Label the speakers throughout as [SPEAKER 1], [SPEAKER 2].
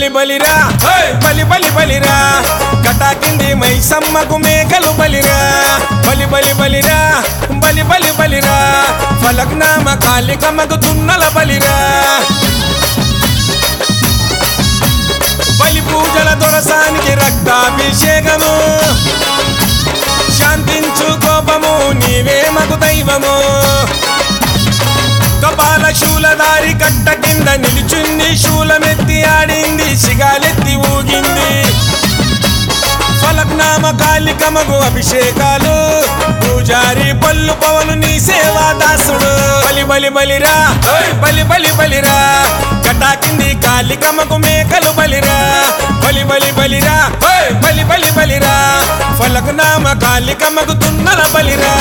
[SPEAKER 1] బలి బలిరా బలి బలి బలిరా కటాకింది మైసమ్మకు మేకలు బలిరా బలి బలి బలిరా బలి బలి బలిరా ఫలక్నామ కాళికమ్మకు తున్నల బలిరా బలి పూజల దొరసానికి రక్తాభిషేకము శాంతించు కోపము నీవే మగు దైవము కపాల శూలధారి కట్ట కింద నిలుచుంది శూలమెత్తి ఆడింది సిగాలెత్తి ఊగింది ఫలక్నామ కాళికమగు అభిషేకాలు పూజారి పల్లు పవను నీ సేవా దాసుడు బలి బలి బలిరా బలి బలి బలిరా కటాకింది కాళికమకు మేకలు బలిరా బలి బలి బలిరా బలి బలి బలిరా ఫలక్నామ కాళికమకు తున్నల బలిరా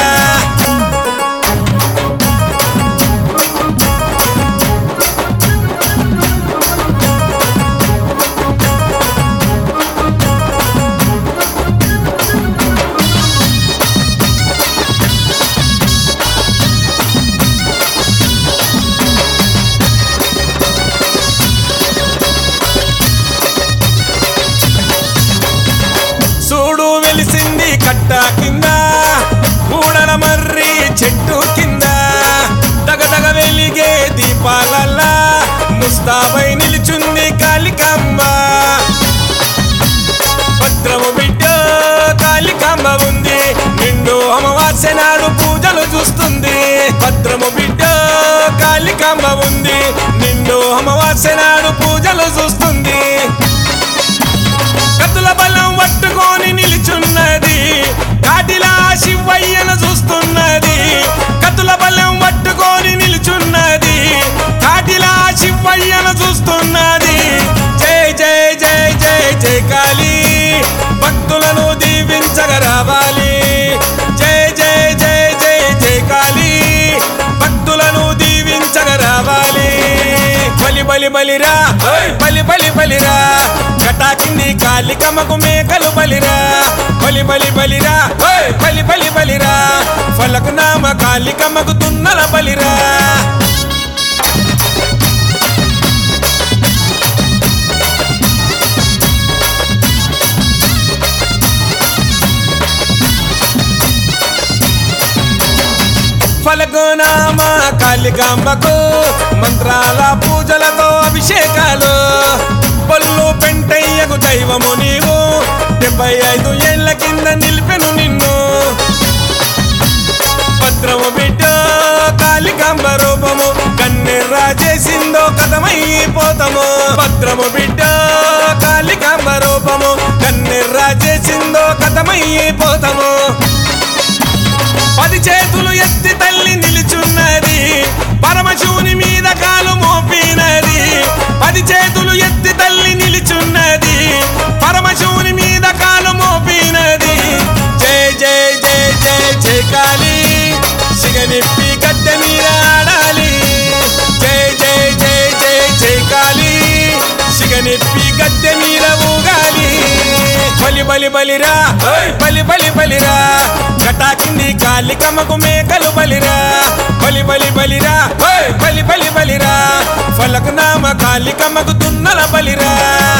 [SPEAKER 1] చూడు వెలిసింది కట్ట కింద కూడల మర్రి చెట్టు కింద దగదగ వెలిగే దీపాలల్లా ముస్తాబై నిలుచుంది కాళికాంబ భద్రము బిడ్డ కాళికాంబ ఉంది నిండు అమావాస్య నాడు పూజలు చూస్తుంది భద్రము బిడ్డ కాళికాంబ ఉంది నిండు అమావాస్య నాడు పూజలు చూస్తుంది కత్తుల బలం పట్టుకొని నిలుచున్నది కాటిలా శివయ్యను చూస్తున్నది కత్తుల బలం పట్టుకొని నిలుచున్నది కాటిలా శివయ్యను చూస్తున్నది జై జై జై జై జై కాళీ భక్తులను దీవించగ రావాలి జై జై జై జై జై కాళీ భక్తులను దీవించగ రావాలి బలి బలి బలిరా బలి బలి బలిరా కటాకింది కాళికమ్మకు మేకలు బలిరా బలి బలి బలిరా బలి బలి బలిరా ఫలకు నామ కాళికమ్మకు తున్నల బలిరా ఫలకునామ కాళికాంబకు మంత్రాల పూజలతో అభిషేకాలు పళ్ళు పెంటయ్యకు దైవము నీవు డెబ్బై ఐదు ఏళ్ల కింద నిలిపెను నిన్ను భద్రము బిడ్డ కాళికాంబ రూపము కన్నెర్రా చేసిందో కథమైపోతాము భద్రము బిడ్డ కాళికాంబ రూపము కన్నెర్రా చేసిందో కథమైపోతాము పది చేతులు ఎత్తి తల్లి నిలుచున్నది పరమశివుని మీద కాలు మోపినది పది చేతులు ఎత్తి తల్లి నిలుచున్నది పరమశివుని మీద కాలు మోపినది జై జై జై జై జై కాళీ సిగనిప్పి గడ్డ మీద ఆడాలి జై జై జై జై జై కాళీ సిగనిప్పి గద్దె మీద ఊగాలి బలి బలి బలిరా బలి బలి బలిరా కటాకింది కాళికమ్మకు మేకలు బలిరా బలి బలి బలిరా బలి బలి బలిరా ఫలకు నామ కాళికమ్మకు తున్నల బలిరా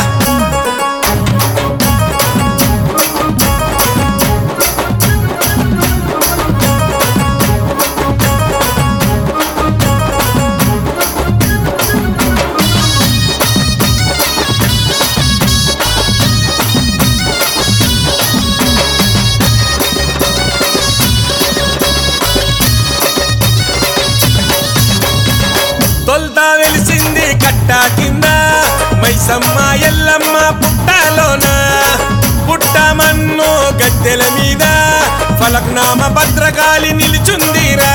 [SPEAKER 1] తొల్తా వెలిసింది కట్ట కింద మైసమ్మ ఎల్లమ్మ పుట్టలోన పుట్ట మన్ను గద్దెల మీద ఫలక్నామ భద్రకాళి నిలుచుందిరా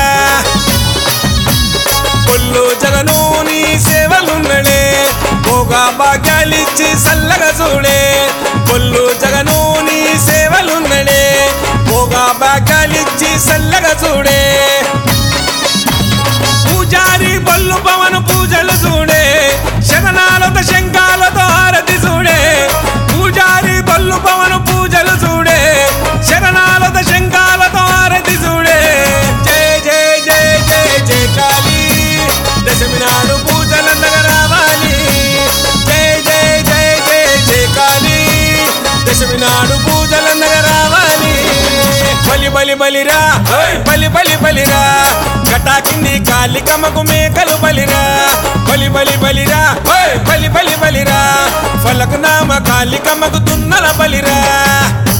[SPEAKER 1] పొల్లు జగను నీ సేవలున్నడే పోగా భాగ్యాలిచ్చి సల్లగా చూడే పొల్లు జగను నీ సేవలున్నడే పోగా భాగ్యాలిచ్చి సల్లగా చూడే పూజారి బొల్లు పవన్ పూజలు చూడే శరణాలతో శంఖాలతో హారతి చూడే పూజారి బొల్లు పవన్ పూజలు చూడే శరణాలతో శంఖాలతో హారతి చూడే జై జై జై జై జై కాళీ దశమి నాడు పూజలందగా రావాలి జై జై జై జై దశమి నాడు పూజలందగా రావాలి బలి బలి బలిరా బలి బలి బలిరా గటాకింది కాలికమ్మకు మేకలు బలిరా బలి బలి బలిరా బలి బలి బలిరా ఫలక్ నామ కాలికమ్మకు తున్నల బలిరా